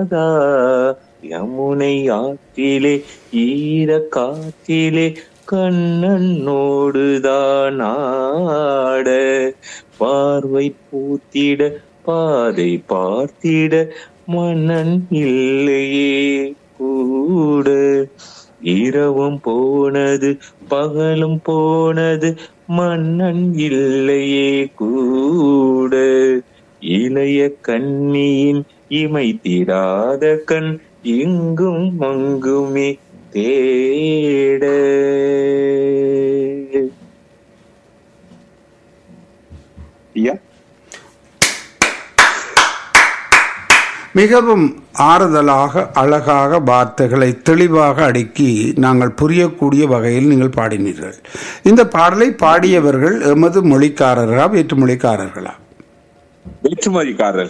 ராதா யமுனை ஆற்றிலே ஈர காற்றிலே கண்ணனோடுதான் ஆட பார்வை பூத்திட பாதை பார்த்திட மன்னன் இல்லையே கூட இரவும் போனது பகலும் போனது மன்னன் இல்லையே கூட இளைய கண்ணியின் இமை தீராத கண் எங்கும் அங்குமே தேட ஐயா மிகவும் ஆறுதலாக அழகாக வார்த்தைகளை தெளிவாக அடுக்கி நாங்கள் புரியக்கூடிய வகையில் நீங்கள் பாடினீர்கள் இந்த பாடலை பாடியவர்கள் எமது மொழிக்காரர்களா வேற்று மொழிக்காரர்களா வேற்றுமதிக்காரர்